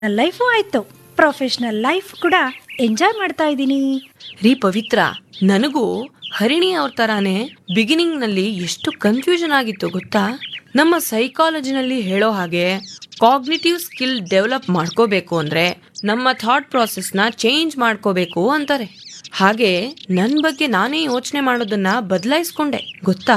life ಆಯ್ತು professional life ಕೂಡ enjoy ಮಾಡ್ತಾ ಇದ್ದೀನಿ ರೀ ಪವಿತ್ರ ನನಗೂ ಹರಿಣಿ ಅವ್ರ ತರಾನೇ ಬಿಗಿನಿಂಗ್ ನಲ್ಲಿ ಎಷ್ಟು ಕನ್ಫ್ಯೂಷನ್ ಆಗಿತ್ತು ಗೊತ್ತಾ ನಮ್ಮ ಸೈಕಾಲಜಿನಲ್ಲಿ ಹೇಳೋ ಹಾಗೆ ಕಾಗ್ನಿಟಿವ್ ಸ್ಕಿಲ್ ಡೆವಲಪ್ ಮಾಡ್ಕೋಬೇಕು ಅಂದ್ರೆ ನಮ್ಮ ಥಾಟ್ ನ ಚೇಂಜ್ ಮಾಡ್ಕೋಬೇಕು ಅಂತಾರೆ ಹಾಗೆ ನನ್ನ ಬಗ್ಗೆ ನಾನೇ ಯೋಚನೆ ಮಾಡೋದನ್ನ ಬದಲಾಯಿಸ್ಕೊಂಡೆ ಗೊತ್ತಾ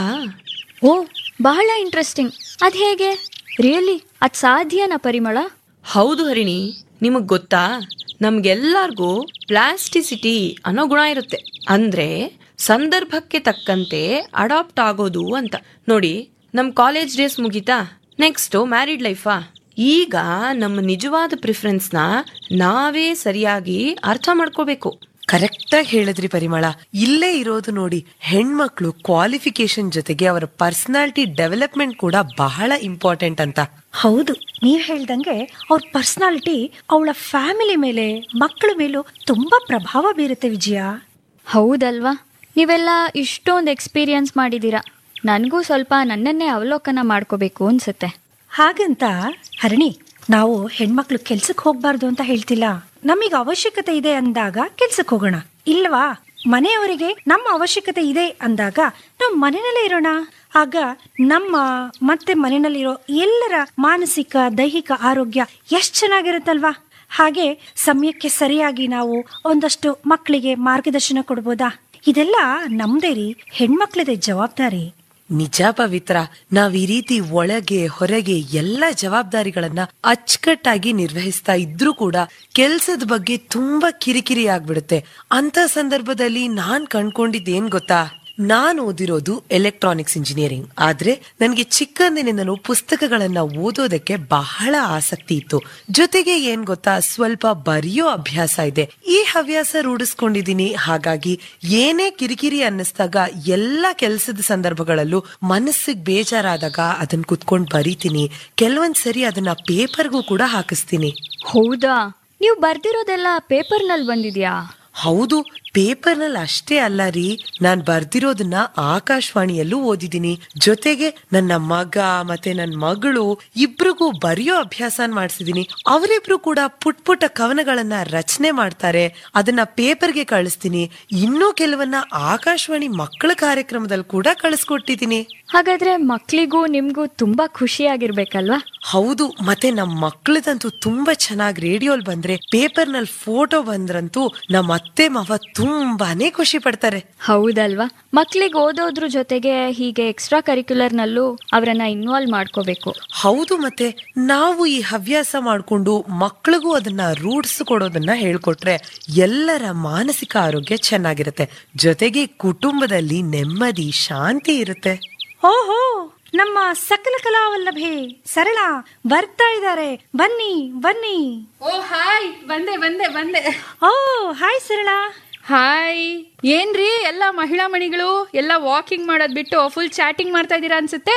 ಓ ಬಹಳ ಇಂಟ್ರೆಸ್ಟಿಂಗ್ ಅದ್ ಹೇಗೆ ರಿಯಲಿ ಅದ್ ಸಾಧ್ಯನಾ ಪರಿಮಳ ಹೌದು ಹರಿಣಿ ನಿಮಗ್ ಗೊತ್ತಾ ನಮ್ಗೆಲ್ಲರಿಗೂ ಪ್ಲಾಸ್ಟಿಸಿಟಿ ಅನ್ನೋ ಗುಣ ಇರುತ್ತೆ ಅಂದ್ರೆ ಸಂದರ್ಭಕ್ಕೆ ತಕ್ಕಂತೆ ಅಡಾಪ್ಟ್ ಆಗೋದು ಅಂತ ನೋಡಿ ನಮ್ ಕಾಲೇಜ್ ಡೇಸ್ ಮುಗೀತಾ ನೆಕ್ಸ್ಟ್ ಮ್ಯಾರಿಡ್ ಲೈಫಾ ಈಗ ನಮ್ಮ ನಿಜವಾದ ಪ್ರಿಫರೆನ್ಸ್ನ ನಾವೇ ಸರಿಯಾಗಿ ಅರ್ಥ ಮಾಡ್ಕೋಬೇಕು ಕರೆಕ್ಟಾಗಿ ಹೇಳಿದ್ರಿ ಪರಿಮಳ ಇಲ್ಲೇ ಇರೋದು ನೋಡಿ ಹೆಣ್ಮಕ್ಳು ಕ್ವಾಲಿಫಿಕೇಶನ್ ಜೊತೆಗೆ ಅವರ ಪರ್ಸನಾಲಿಟಿ ಡೆವಲಪ್ಮೆಂಟ್ ಕೂಡ ಬಹಳ ಇಂಪಾರ್ಟೆಂಟ್ ಅಂತ ಹೌದು ನೀವ್ ಹೇಳ್ದಂಗೆ ಅವ್ರ ಪರ್ಸನಾಲಿಟಿ ಅವಳ ಫ್ಯಾಮಿಲಿ ಮೇಲೆ ಮಕ್ಕಳ ಮೇಲೂ ತುಂಬಾ ಪ್ರಭಾವ ಬೀರುತ್ತೆ ವಿಜಯ ಹೌದಲ್ವಾ ನೀವೆಲ್ಲ ಇಷ್ಟೊಂದು ಎಕ್ಸ್ಪೀರಿಯನ್ಸ್ ಮಾಡಿದೀರಾ ನನಗೂ ಸ್ವಲ್ಪ ನನ್ನನ್ನೇ ಅವಲೋಕನ ಮಾಡ್ಕೋಬೇಕು ಅನ್ಸುತ್ತೆ ಹಾಗಂತ ಹರಣಿ ನಾವು ಹೆಣ್ಮಕ್ಳು ಕೆಲ್ಸಕ್ಕೆ ಹೋಗ್ಬಾರ್ದು ಅಂತ ಹೇಳ್ತಿಲ್ಲ ನಮಗೆ ಅವಶ್ಯಕತೆ ಇದೆ ಅಂದಾಗ ಕೆಲ್ಸಕ್ಕೆ ಹೋಗೋಣ ಇಲ್ವಾ ಮನೆಯವರಿಗೆ ನಮ್ಮ ಅವಶ್ಯಕತೆ ಇದೆ ಅಂದಾಗ ನಾವು ಮನೆಯಲ್ಲೇ ಇರೋಣ ಆಗ ನಮ್ಮ ಮತ್ತೆ ಮನೆಯಲ್ಲಿರೋ ಎಲ್ಲರ ಮಾನಸಿಕ ದೈಹಿಕ ಆರೋಗ್ಯ ಎಷ್ಟ್ ಚೆನ್ನಾಗಿರುತ್ತಲ್ವಾ ಹಾಗೆ ಸಮಯಕ್ಕೆ ಸರಿಯಾಗಿ ನಾವು ಒಂದಷ್ಟು ಮಕ್ಕಳಿಗೆ ಮಾರ್ಗದರ್ಶನ ಕೊಡ್ಬೋದಾ ಇದೆಲ್ಲ ನಮ್ದೇ ರೀ ಹೆಣ್ಮಕ್ಳದೇ ಜವಾಬ್ದಾರಿ ನಿಜ ಪವಿತ್ರ ನಾವ್ ಈ ರೀತಿ ಒಳಗೆ ಹೊರಗೆ ಎಲ್ಲ ಜವಾಬ್ದಾರಿಗಳನ್ನ ಅಚ್ಚುಕಟ್ಟಾಗಿ ನಿರ್ವಹಿಸ್ತಾ ಇದ್ರೂ ಕೂಡ ಕೆಲ್ಸದ ಬಗ್ಗೆ ತುಂಬಾ ಕಿರಿಕಿರಿ ಆಗ್ಬಿಡುತ್ತೆ ಅಂತ ಸಂದರ್ಭದಲ್ಲಿ ನಾನ್ ಕಂಡ್ಕೊಂಡಿದ್ದೇನ್ ಗೊತ್ತಾ ನಾನ್ ಓದಿರೋದು ಎಲೆಕ್ಟ್ರಾನಿಕ್ಸ್ ಇಂಜಿನಿಯರಿಂಗ್ ಆದ್ರೆ ನನಗೆ ಚಿಕ್ಕಂದಿನಿಂದಲೂ ಪುಸ್ತಕಗಳನ್ನ ಓದೋದಕ್ಕೆ ಬಹಳ ಆಸಕ್ತಿ ಇತ್ತು ಜೊತೆಗೆ ಏನ್ ಗೊತ್ತಾ ಸ್ವಲ್ಪ ಬರೆಯೋ ಅಭ್ಯಾಸ ಇದೆ ಈ ಹವ್ಯಾಸ ರೂಢಿಸ್ಕೊಂಡಿದೀನಿ ಹಾಗಾಗಿ ಏನೇ ಕಿರಿಕಿರಿ ಅನ್ನಿಸ್ದಾಗ ಎಲ್ಲ ಕೆಲಸದ ಸಂದರ್ಭಗಳಲ್ಲೂ ಮನಸ್ಸಿಗೆ ಬೇಜಾರಾದಾಗ ಅದನ್ನ ಕುತ್ಕೊಂಡ್ ಬರೀತೀನಿ ಕೆಲವೊಂದ್ ಸರಿ ಅದನ್ನ ಪೇಪರ್ಗೂ ಕೂಡ ಹಾಕಿಸ್ತೀನಿ ಹೌದಾ ನೀವು ಬರ್ದಿರೋದೆಲ್ಲ ಪೇಪರ್ನಲ್ಲಿ ಬಂದಿದ್ಯಾ ಹೌದು ಪೇಪರ್ನಲ್ಲಿ ಅಷ್ಟೇ ಅಲ್ಲ ರೀ ನಾನ್ ಬರ್ದಿರೋದನ್ನ ಆಕಾಶವಾಣಿಯಲ್ಲೂ ಓದಿದ್ದೀನಿ ಜೊತೆಗೆ ನನ್ನ ಮಗ ಮತ್ತೆ ನನ್ನ ಮಗಳು ಇಬ್ರಿಗೂ ಬರೆಯೋ ಅಭ್ಯಾಸ ಮಾಡಿಸಿದೀನಿ ಅವರಿಬ್ರು ಕೂಡ ಪುಟ್ ಪುಟ್ಟ ಕವನಗಳನ್ನ ರಚನೆ ಮಾಡ್ತಾರೆ ಅದನ್ನ ಪೇಪರ್ಗೆ ಕಳಿಸ್ತೀನಿ ಇನ್ನೂ ಕೆಲವನ್ನ ಆಕಾಶವಾಣಿ ಮಕ್ಕಳ ಕಾರ್ಯಕ್ರಮದಲ್ಲಿ ಕೂಡ ಕಳಿಸ್ಕೊಟ್ಟಿದ್ದೀನಿ ಹಾಗಾದ್ರೆ ಮಕ್ಳಿಗೂ ನಿಮ್ಗೂ ತುಂಬಾ ಖುಷಿಯಾಗಿರ್ಬೇಕಲ್ವಾ ಹೌದು ಮತ್ತೆ ನಮ್ ಮಕ್ಳದಂತೂ ತುಂಬಾ ಚೆನ್ನಾಗಿ ರೇಡಿಯೋಲ್ ಬಂದ್ರೆ ಪೇಪರ್ ನಲ್ಲಿ ಫೋಟೋ ಬಂದ್ರಂತೂ ನಮ್ಮ ಅತ್ತೆ ಮಾವ ತುಂಬಾನೇ ಖುಷಿ ಪಡ್ತಾರೆ ಹೌದಲ್ವಾ ಮಕ್ಳಿಗೆ ಓದೋದ್ರ ಜೊತೆಗೆ ಹೀಗೆ ಎಕ್ಸ್ಟ್ರಾ ಕರಿಕ್ಯುಲರ್ನಲ್ಲೂ ಅವರನ್ನ ಇನ್ವಾಲ್ವ್ ಮಾಡ್ಕೋಬೇಕು ಹೌದು ಮತ್ತೆ ನಾವು ಈ ಹವ್ಯಾಸ ಮಾಡ್ಕೊಂಡು ಮಕ್ಳಿಗೂ ಅದನ್ನ ರೂಢಿಸ್ಕೊಡೋದನ್ನ ಹೇಳ್ಕೊಟ್ರೆ ಎಲ್ಲರ ಮಾನಸಿಕ ಆರೋಗ್ಯ ಚೆನ್ನಾಗಿರುತ್ತೆ ಜೊತೆಗೆ ಕುಟುಂಬದಲ್ಲಿ ನೆಮ್ಮದಿ ಶಾಂತಿ ಇರುತ್ತೆ ಓಹೋ ನಮ್ಮ ಸಕಲ ಕಲಾವಲ್ಲಭೆ ಸರಳ ಬರ್ತಾ ಇದ್ದಾರೆ ಬನ್ನಿ ಬನ್ನಿ ಓ ಹಾಯ್ ಬಂದೆ ಬಂದೆ ಬಂದೆ ಓ ಹಾಯ್ ಸರಳ ಹಾಯ್ ಏನ್ರಿ ಎಲ್ಲ ಮಹಿಳಾ ಮಣಿಗಳು ಎಲ್ಲ ವಾಕಿಂಗ್ ಮಾಡೋದ್ ಬಿಟ್ಟು ಫುಲ್ ಚಾಟಿಂಗ್ ಮಾಡ್ತಾ ಇದ್ದೀರಾ ಅನ್ಸುತ್ತೆ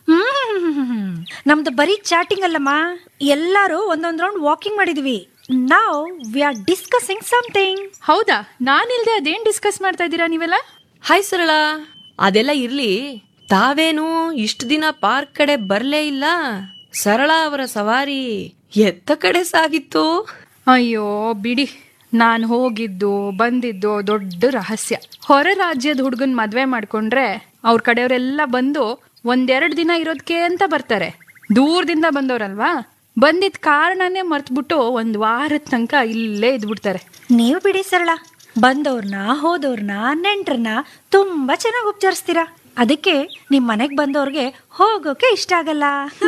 ಹ್ಮ್ ನಮ್ದು ಬರೀ ಚಾಟಿಂಗ್ ಅಲ್ಲಮ್ಮ ಎಲ್ಲಾರು ಒಂದೊಂದ್ ರೌಂಡ್ ವಾಕಿಂಗ್ ಮಾಡಿದ್ವಿ ನಾವ್ ವಿ ಆರ್ ಡಿಸ್ಕಸಿಂಗ್ ಸಮಥಿಂಗ್ ಹೌದಾ ನಾನಿಲ್ದೆ ಅದೇನ್ ಡಿಸ್ಕಸ್ ಮಾಡ್ತಾ ಇದ್ದೀರಾ ನೀವೆಲ್ಲ ಹಾಯ್ ಸರಳ ಅದೆಲ್ಲ ಇರ್ಲಿ ತಾವೇನು ಇಷ್ಟು ದಿನ ಪಾರ್ಕ್ ಕಡೆ ಬರ್ಲೇ ಇಲ್ಲ ಸರಳ ಅವರ ಸವಾರಿ ಎತ್ತ ಕಡೆ ಸಾಗಿತ್ತು ಅಯ್ಯೋ ಬಿಡಿ ನಾನು ಹೋಗಿದ್ದು ಬಂದಿದ್ದು ದೊಡ್ಡ ರಹಸ್ಯ ಹೊರ ರಾಜ್ಯದ ಹುಡುಗನ್ ಮದ್ವೆ ಮಾಡ್ಕೊಂಡ್ರೆ ಅವ್ರ ಕಡೆಯವರೆಲ್ಲ ಬಂದು ಒಂದೆರಡು ದಿನ ಇರೋದಕ್ಕೆ ಅಂತ ಬರ್ತಾರೆ ದೂರದಿಂದ ಬಂದವ್ರಲ್ವಾ ಬಂದಿದ್ ಕಾರಣನೇ ಮರ್ತ್ಬಿಟ್ಟು ಒಂದ್ ವಾರದ ತನಕ ಇಲ್ಲೇ ಇದ್ಬಿಡ್ತಾರೆ ನೀವು ಬಿಡಿ ಸರಳ ಬಂದವ್ರನ್ನ ಹೋದವ್ರನ್ನ ನೆಂಟ್ರನ್ನ ತುಂಬಾ ಚೆನ್ನಾಗಿ ಉಪಚರಿಸ್ತೀರಾ ಅದಕ್ಕೆ ನಿಮ್ ಮನೆಗ್ ಬಂದವ್ರಿಗೆ ಹೋಗೋಕೆ ಇಷ್ಟ ಆಗಲ್ಲ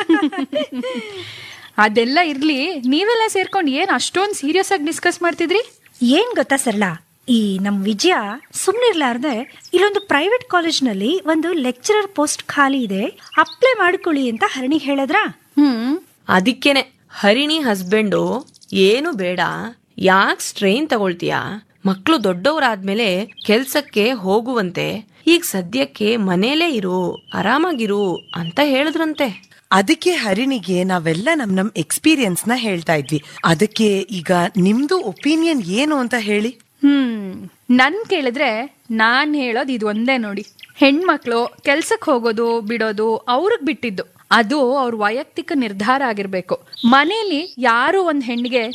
ಅದೆಲ್ಲ ಇರ್ಲಿ ನೀವೆಲ್ಲ ಸೇರ್ಕೊಂಡು ಏನ್ ಅಷ್ಟೊಂದು ಸೀರಿಯಸ್ ಆಗಿ ಡಿಸ್ಕಸ್ ಮಾಡ್ತಿದ್ರಿ ಏನ್ ಗೊತ್ತಾ ಸರಳ ಈ ನಮ್ ವಿಜಯ ಸುಮ್ನಿರ್ಲಾರ್ದೆ ಇಲ್ಲೊಂದು ಪ್ರೈವೇಟ್ ಕಾಲೇಜ್ನಲ್ಲಿ ಒಂದು ಲೆಕ್ಚರರ್ ಪೋಸ್ಟ್ ಖಾಲಿ ಇದೆ ಅಪ್ಲೈ ಮಾಡ್ಕೊಳ್ಳಿ ಅಂತ ಹರಣಿ ಹೇಳಿದ್ರಾ ಹ್ಮ್ ಅದಕ್ಕೇನೆ ಹರಿಣಿ ಹಸ್ಬೆಂಡು ಏನು ಬೇಡ ಯಾಕ್ ಸ್ಟ್ರೈನ್ ತಗೊಳ್ತೀಯಾ ಮಕ್ಳು ದೊಡ್ಡವರಾದ್ಮೇಲೆ ಕೆಲ್ಸಕ್ಕೆ ಹೋಗುವಂತೆ ಈಗ ಸದ್ಯಕ್ಕೆ ಮನೇಲೇ ಇರು ಆರಾಮಾಗಿರು ಅಂತ ಹೇಳಿದ್ರಂತೆ ಅದಕ್ಕೆ ಹರಿಣಿಗೆ ನಾವೆಲ್ಲ ನಮ್ ನಮ್ ಎಕ್ಸ್ಪೀರಿಯನ್ಸ್ ನ ಹೇಳ್ತಾ ಇದ್ವಿ ಅದಕ್ಕೆ ಈಗ ನಿಮ್ದು ಒಪಿನಿಯನ್ ಏನು ಅಂತ ಹೇಳಿ ಹ್ಮ್ ನನ್ ಕೇಳಿದ್ರೆ ನಾನ್ ಹೇಳೋದು ಇದು ಒಂದೇ ನೋಡಿ ಹೆಣ್ಮಕ್ಳು ಕೆಲ್ಸಕ್ ಹೋಗೋದು ಬಿಡೋದು ಅವ್ರಿಗೆ ಬಿಟ್ಟಿದ್ದು ಅದು ಅವ್ರ ವೈಯಕ್ತಿಕ ನಿರ್ಧಾರ ಆಗಿರ್ಬೇಕು ಮನೇಲಿ ಯಾರು ಒಂದ್ ಹೆಣ್ಣಿಗೆ